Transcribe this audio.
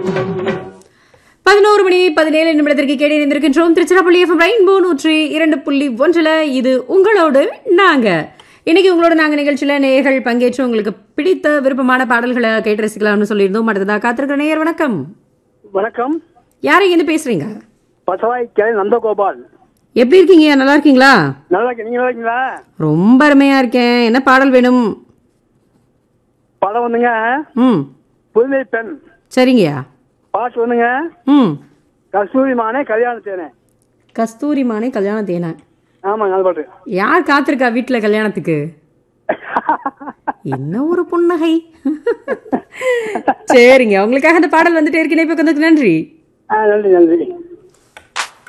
பதினோரு மணி பதினேழு நிமிடத்திற்கு கேட்டு இணைந்திருக்கின்றோம் திருச்சிராப்பள்ளி எஃப்எம் ரெயின்போ நூற்றி இரண்டு புள்ளி ஒன்றில் இது உங்களோடு நாங்க இன்னைக்கு உங்களோட நாங்க நிகழ்ச்சியில நேயர்கள் பங்கேற்று உங்களுக்கு பிடித்த விருப்பமான பாடல்களை கேட்டு ரசிக்கலாம்னு சொல்லியிருந்தோம் அடுத்ததா காத்திருக்கிற நேயர் வணக்கம் வணக்கம் யாரை இருந்து பேசுறீங்க பசவாய் கிளை நந்தகோபால் எப்படி இருக்கீங்க நல்லா இருக்கீங்களா நல்லா இருக்கு நீங்க நல்லா இருக்கீங்களா ரொம்ப அருமையா இருக்கேன் என்ன பாடல் வேணும் படம் வந்துங்க ம் புதுமை பெண் சரிங்கய்யா பாட்டு வந்துங்க ம் கஸ்தூரி மானே கல்யாண தேனே கஸ்தூரி மானே கல்யாண தேனா ஆமாங்க அது பாட்டு யார் காத்திருக்கா வீட்டுல கல்யாணத்துக்கு என்ன ஒரு புன்னகை சரிங்க உங்களுக்காக அந்த பாடல் வந்துட்டே இருக்கு இணைப்புக்கு வந்ததுக்கு நன்றி ஆ நன்றி நன்றி